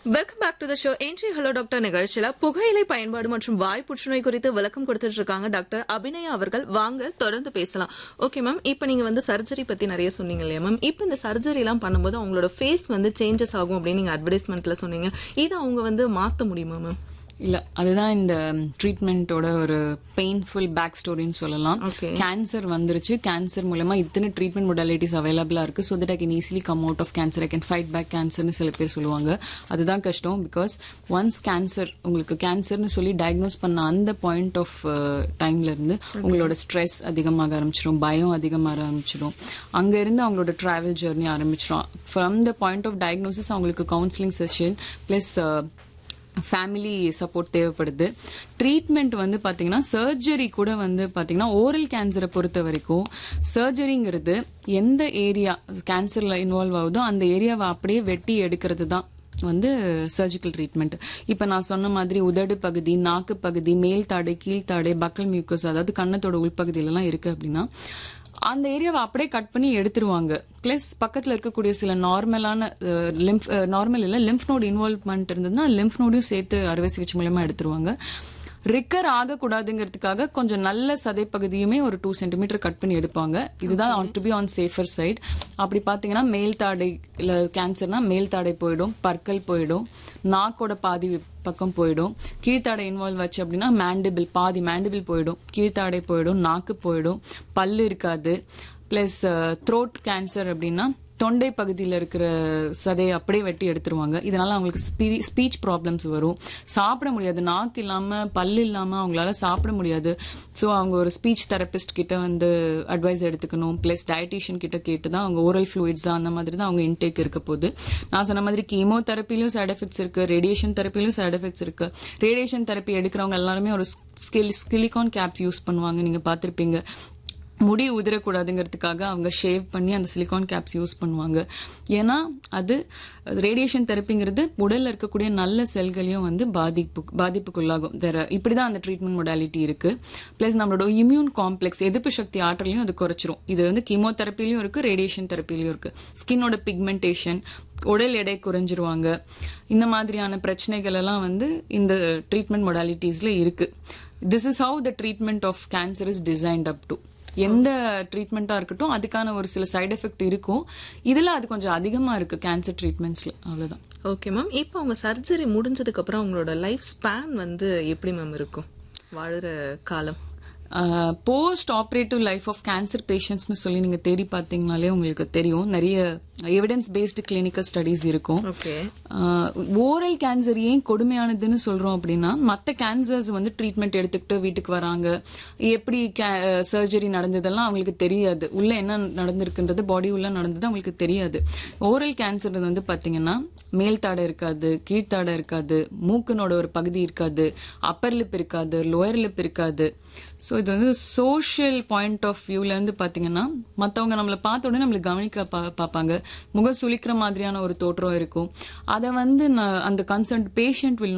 Welcome back to the show entry hello doctor நிகழ்ச்சியில புகையிலை பயன்பாடு மற்றும் வாய் புற்றுநோய் குறித்து விளக்கம் கொடுத்துட்டு இருக்காங்க டாக்டர் அபிநயா அவர்கள் வாங்க தொடர்ந்து பேசலாம் ஓகே மேம் இப்போ நீங்க வந்து சர்ஜரி பத்தி நிறைய சொன்னீங்க இல்லையா மேம் இப்போ இந்த சர்ஜரி எல்லாம் பண்ணும்போது அவங்களோட ஃபேஸ் வந்து சேஞ்சஸ் ஆகும் அப்படின்னு நீங்க அட்வர்டைஸ்மெண்ட்ல சொன்னீங்க இதை அவங்க வந்து மாத்த முடியுமா மேம் இல்ல அதுதான் இந்த ட்ரீட்மெண்ட்டோட ஒரு பெயின்ஃபுல் பேக் ஸ்டோரின்னு சொல்லலாம் Okay. கேன்சர் வந்துருச்சு கேன்சர் மூலமா இத்தனை ட்ரீட்மெண்ட் மொடாலிட்டிஸ் அவைலபிளா இருக்கு so that I can easily come out of cancer I can fight back கேன்சர்னு சில பேர் சொல்லுவாங்க அதுதான் கஷ்டம் பிகாஸ் ஒன்ஸ் கேன்சர் உங்களுக்கு கேன்சர்னு சொல்லி டயக்னோஸ் பண்ண அந்த பாயிண்ட் ஆஃப் டைம்ல இருந்து உங்களோட ஸ்ட்ரெஸ் அதிகமாக ஆரம்பிச்சிடும் பயம் அதிகமாக ஆரம்பிச்சிடும் அங்க இருந்து அவங்களோட டிராவல் ஜெர்னி ஆரம்பிச்சிடும் from the point of diagnosis அவங்களுக்கு counselling session plus family support தேவைப்படுது ட்ரீட்மெண்ட் வந்து பாத்தீங்கன்னா சர்ஜரி கூட வந்து பாத்தீங்கன்னா ஓரல் கேன்சரை பொறுத்த வரைக்கும் சர்ஜரிங்கிறது எந்த ஏரியா கேன்சர்ல இன்வால்வ் ஆகுதோ அந்த ஏரியாவை அப்படியே வெட்டி எடுக்கிறது தான் வந்து சர்ஜிக்கல் ட்ரீட்மெண்ட் இப்ப நான் சொன்ன மாதிரி உதடு பகுதி நாக்கு பகுதி மேல் தாடை கீழ் தாடை பக்கல் மியூக்கஸ் அதாவது கன்னத்தோட உள்பகுதியில எல்லாம் இருக்கு அப்படின்னா அந்த ஏரியாவை அப்படியே கட் பண்ணி எடுத்துருவாங்க பிளஸ் பக்கத்துல இருக்கக்கூடிய சில நார்மலான லிம்ஃப் நார்மல் இல்ல லிம்ஃப் நோடு இன்வால்வ்மெண்ட் இருந்ததுன்னா லிம்ஃப் நோடையும் சேர்த்து அறுவை சிகிச்சை மூலமா எடுத்துருவாங்க ரிக்கர் ஆகக்கூடாதுங்கிறதுக்காக கொஞ்சம் நல்ல சதைப்பகுதியுமே ஒரு டூ சென்டிமீட்டர் கட் பண்ணி எடுப்பாங்க இதுதான் to be on safer side அப்படி பாத்தீங்கன்னா மேல் தாடை இல்ல கேன்சர்னா மேல் தாடை போயிடும் பற்கள் போயிடும் நாக்கோட பாதி பக்கம் போயிடும் கீழ்த்தாடை இன்வால்வ் ஆச்சு அப்படின்னா மேண்டிபிள் பாதி மேண்டிபிள் போயிடும் கீழ்த்தாடை போயிடும் நாக்கு போயிடும் பல்லு இருக்காது பிளஸ் த்ரோட் கேன்சர் அப்படின்னா தொண்டை பகுதியில் இருக்கிற சதையை அப்படியே வெட்டி எடுத்துருவாங்க இதனால அவங்களுக்கு ஸ்பீச் ப்ராப்ளம்ஸ் வரும் சாப்பிட முடியாது நாக்கு இல்லாம பல்லு இல்லாம அவங்களால சாப்பிட முடியாது ஸோ அவங்க ஒரு ஸ்பீச் தெரபிஸ்ட் கிட்ட வந்து அட்வைஸ் எடுத்துக்கணும் பிளஸ் டயட்டிஷியன் கிட்ட கேட்டு தான் அவங்க ஓரல் ஃப்ளூயிட்ஸ் அந்த மாதிரி தான் அவங்க இன்டேக் இருக்க போகுது நான் சொன்ன மாதிரி கீமோ தெரப்பிலையும் சைட் எஃபெக்ட்ஸ் இருக்கு ரேடியேஷன் தெரப்பிலையும் சைட் எஃபெக்ட்ஸ் இருக்கு ரேடியேஷன் தெரப்பி எடுக்கிறவங்க எல்லாருமே ஒரு ஸ்கில் ஸ்கிலிகான் கேப்ஸ் யூஸ் பண்ணுவாங்க நீங்க பார்த்திருப்பீங்க முடி உதிரக்கூடாதுங்கிறதுக்காக அவங்க ஷேவ் பண்ணி அந்த சிலிகான் கேப்ஸ் யூஸ் பண்ணுவாங்க ஏன்னா அது ரேடியேஷன் தெரப்பிங்கிறது உடல்ல இருக்கக்கூடிய நல்ல செல்களையும் வந்து பாதிப்பு பாதிப்புக்குள்ளாகும் வேற இப்படிதான் அந்த ட்ரீட்மெண்ட் மொடாலிட்டி இருக்கு பிளஸ் நம்மளோட இம்யூன் காம்ப்ளெக்ஸ் எதிர்ப்பு சக்தி ஆற்றலையும் அது குறைச்சிரும் இது வந்து கீமோதெரப்பிலையும் இருக்கு ரேடியேஷன் தெரப்பிலையும் இருக்கு ஸ்கின்னோட பிக்மெண்டேஷன் உடல் எடை குறைஞ்சிருவாங்க இந்த மாதிரியான பிரச்சனைகள் எல்லாம் வந்து இந்த ட்ரீட்மெண்ட் மொடாலிட்டிஸ்ல இருக்கு this is how the treatment of cancer is designed up to எந்த ட்ரீட்மெண்ட்டா இருக்கட்டும் அதுக்கான ஒரு சில சைடு எஃபெக்ட் இருக்கும் இதுல அது கொஞ்சம் அதிகமா இருக்கு கேன்சர் ட்ரீட்மெண்ட்ஸ்ல அவ்வளவுதான் ஓகே மேம் இப்போ அவங்க சர்ஜரி முடிஞ்சதுக்கு அப்புறம் அவங்களோட லைஃப் ஸ்பேன் வந்து எப்படி மேம் இருக்கும் வாழுற காலம் post operative life of cancer பேஷண்ட்ஸ்னு சொல்லி நீங்க தேடி பார்த்தீங்கனாலே உங்களுக்கு தெரியும் நிறைய எவிடன்ஸ் பேஸ்டு கிளினிக்கல் ஸ்டடிஸ் இருக்கும் ஓகே ஓரல் கேன்சர் ஏன் கொடுமையானதுன்னு சொல்றோம் அப்படின்னா மற்ற கேன்சர்ஸ் வந்து ட்ரீட்மெண்ட் எடுத்துக்கிட்டு வீட்டுக்கு வராங்க எப்படி சர்ஜரி நடந்ததெல்லாம் அவங்களுக்கு தெரியாது உள்ள என்ன நடந்திருக்குன்றது பாடி உள்ள நடந்தது அவங்களுக்கு தெரியாது ஓரல் கேன்சர் வந்து பாத்தீங்கன்னா மேல் தாடை இருக்காது கீழ்த்தாடை இருக்காது மூக்கனோட ஒரு பகுதி இருக்காது அப்பர் லிப் இருக்காது லோயர் லிப் இருக்காது ஸோ இது வந்து சோஷியல் பாயிண்ட் ஆஃப் வியூல இருந்து பாத்தீங்கன்னா மற்றவங்க நம்மளை பார்த்த உடனே நம்மளுக்கு கவனிக்க பார்ப்பாங்க முகம் சுளிக்கிற மாதிரியான ஒரு தோற்றம் இருக்கும் அதை வந்து அந்த கன்சர்ன் பேஷண்ட் வில்